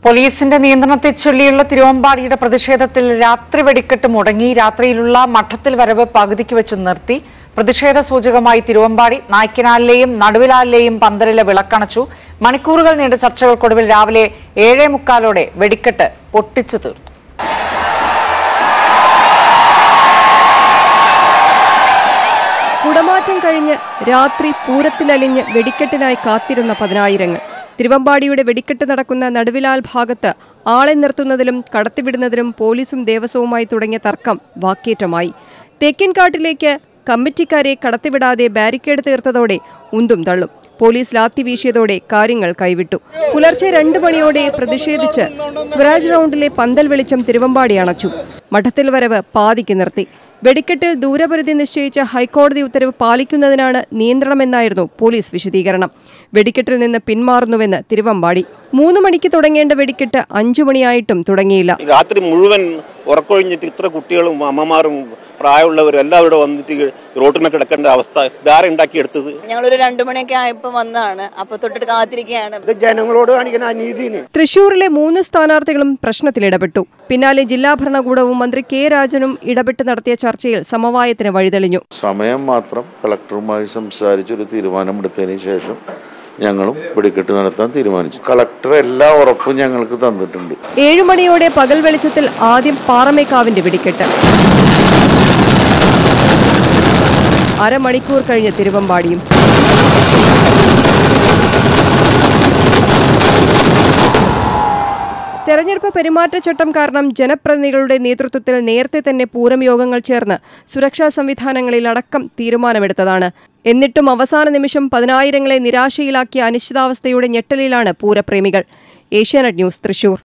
പോലീസിന്റെ നിയന്ത്രണത്തെ ചൊല്ലിയുള്ള തിരുവമ്പാടിയുടെ പ്രതിഷേധത്തിൽ രാത്രി വെടിക്കെട്ട് മുടങ്ങി രാത്രിയിലുള്ള മഠത്തിൽ വരവ് പകുതിക്ക് വെച്ച് നിർത്തി പ്രതിഷേധ സൂചകമായി തിരുവമ്പാടി നായ്ക്കനാലിലെയും നടുവിലാലിലെയും പന്തലിലെ വിളക്കണച്ചു മണിക്കൂറുകൾ നീണ്ട ചർച്ചകൾക്കൊടുവിൽ രാവിലെ ഏഴേ മുക്കാലോടെ വെടിക്കെട്ട് പൊട്ടിച്ചു തീർന്നു കുടമാറ്റം കഴിഞ്ഞ് രാത്രി പൂരത്തിലലിഞ്ഞ് വെടിക്കെട്ടിനായി കാത്തിരുന്ന പതിനായിരങ്ങൾ തിരുവമ്പാടിയുടെ വെടിക്കെട്ട് നടക്കുന്ന നടുവിലാൽ ഭാഗത്ത് ആളെ നിർത്തുന്നതിലും കടത്തിവിടുന്നതിലും പോലീസും ദേവസ്വവുമായി തുടങ്ങിയ തർക്കം വാക്കേറ്റമായി തേക്കിൻകാട്ടിലേക്ക് കമ്മിറ്റിക്കാരെ കടത്തിവിടാതെ ബാരിക്കേഡ് തീർത്തതോടെ ഉന്തും തള്ളും പോലീസ് ലാത്തി വീശിയതോടെ കാര്യങ്ങൾ കൈവിട്ടു പുലർച്ചെ രണ്ട് മണിയോടെ പ്രതിഷേധിച്ച് സ്വരാജ് റൗണ്ടിലെ പന്തൽ വെളിച്ചം തിരുവമ്പാടി അണച്ചു മഠത്തിൽ വരവ് പാതിക്ക് നിർത്തി വെടിക്കെട്ടിൽ ദൂരപരിധി നിശ്ചയിച്ച ഹൈക്കോടതി ഉത്തരവ് പാലിക്കുന്നതിനാണ് നിയന്ത്രണമെന്നായിരുന്നു പോലീസ് വിശദീകരണം വെടിക്കെട്ടിൽ നിന്ന് പിന്മാറുന്നുവെന്ന് തിരുവമ്പാടി മൂന്ന് മണിക്ക് തുടങ്ങേണ്ട വെടിക്കെട്ട് അഞ്ചു മണിയായിട്ടും തുടങ്ങിയില്ല രാത്രി മുഴുവൻ ഉറക്കൊഴിഞ്ഞിട്ട് ഇത്ര കുട്ടികളും അമ്മമാരും പ്രായമുള്ളവരും എല്ലാവരും വന്നിട്ട് ഈ റോട്ടിന് കിടക്കേണ്ട അവസ്ഥ ഇതാരെ ഉണ്ടാക്കിയെടുത്തത് ഞങ്ങളൊരു രണ്ടു മണിയൊക്കെ ആയപ്പോ വന്നതാണ് അപ്പൊ തൊട്ടിട്ട് കാത്തിരിക്കുകയാണ് ഇത് ജനങ്ങളോട് കാണിക്കുന്ന അനീതിന് തൃശൂരിലെ മൂന്ന് സ്ഥാനാർത്ഥികളും പ്രശ്നത്തിലിടപെട്ടു പിന്നാലെ ജില്ലാ ഭരണകൂടവും മന്ത്രി കെ രാജനും ഇടപെട്ട് നടത്തിയ ചർച്ചയിൽ സമവായത്തിന് വഴിതെളിഞ്ഞു സമയം മാത്രം കളക്ടറുമായി സംസാരിച്ചൊരു തീരുമാനമെടുത്തതിന് ശേഷം ഞങ്ങളും വെടിക്കെട്ട് നടത്താൻ തീരുമാനിച്ചു കളക്ടർ എല്ലാ ഉറപ്പും ഞങ്ങൾക്ക് തന്നിട്ടുണ്ട് ഏഴു മണിയോടെ പകൽ വെളിച്ചത്തിൽ ആദ്യം പാറമേക്കാവിന്റെ വെടിക്കെട്ട് അരമണിക്കൂർ കഴിഞ്ഞ് തിരുവമ്പാടിയും തെരഞ്ഞെടുപ്പ് പെരുമാറ്റച്ചട്ടം കാരണം ജനപ്രതിനിധികളുടെ നേതൃത്വത്തിൽ നേരത്തെ തന്നെ പൂരം യോഗങ്ങൾ ചേർന്ന് സുരക്ഷാ സംവിധാനങ്ങളിൽ അടക്കം തീരുമാനമെടുത്തതാണ് എന്നിട്ടും അവസാന നിമിഷം പതിനായിരങ്ങളെ നിരാശയിലാക്കിയ അനിശ്ചിതാവസ്ഥയുടെ ഞെട്ടലിലാണ് പൂരപ്രേമികൾ ഏഷ്യാനെറ്റ് ന്യൂസ് തൃശൂർ